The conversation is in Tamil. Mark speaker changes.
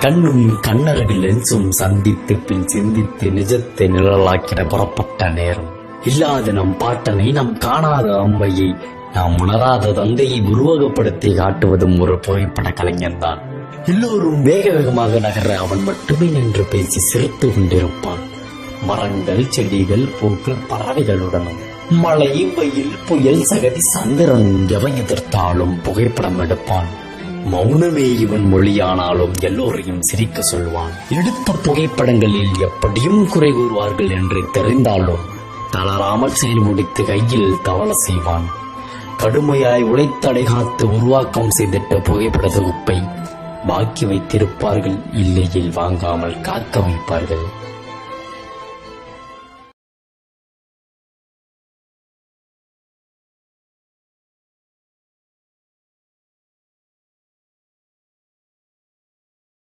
Speaker 1: கண்ணும் கண்ணழகு லென்சும் சந்தித்து பின் சிந்தித்து நிஜத்தை நிழலாக்கிட புறப்பட்ட நேரம் இல்லாத நம் பாட்டனை நம் காணாத அம்பையை நாம் உணராத தந்தையை உருவகப்படுத்தி காட்டுவதும் ஒரு புகைப்பட கலைஞன்தான் எல்லோரும் வேக வேகமாக நகர அவன் மட்டுமே நின்று பேசி சிரித்து கொண்டிருப்பான் மரங்கள் செடிகள் பூக்கள் பறவைகளுடனும் மழை வெயில் புயல் சகதி சந்திரன் எவை எதிர்த்தாலும் புகைப்படம் எடுப்பான் மௌனமே இவன் மொழியானாலும் எல்லோரையும் சிரிக்க சொல்வான் எடுத்த புகைப்படங்களில் எப்படியும் குறை கூறுவார்கள் என்று தெரிந்தாலும் தளராமல் செயல் முடித்து கையில் தவள செய்வான் கடுமையாய் உழைத்தடை காத்து உருவாக்கம் செய்திட்ட புகைப்பட தொகுப்பை பாக்கி வைத்திருப்பார்கள் இல்லையில் வாங்காமல் காக்க வைப்பார்கள்